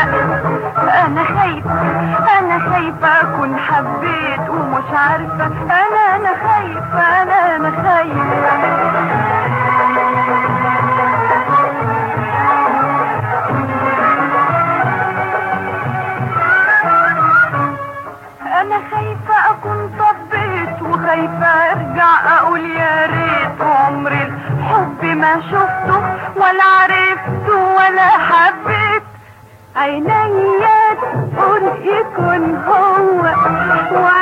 انا خايفة انا خايفة اكون حبيت ومش عارفة انا انا خايفة انا انا خايفة انا خايفة اكون طبيت وخايفة ارجع اقول يا ريت عمري الحب ما شفته ولا عرفته ولا حبيت عينيا تقول يكون هو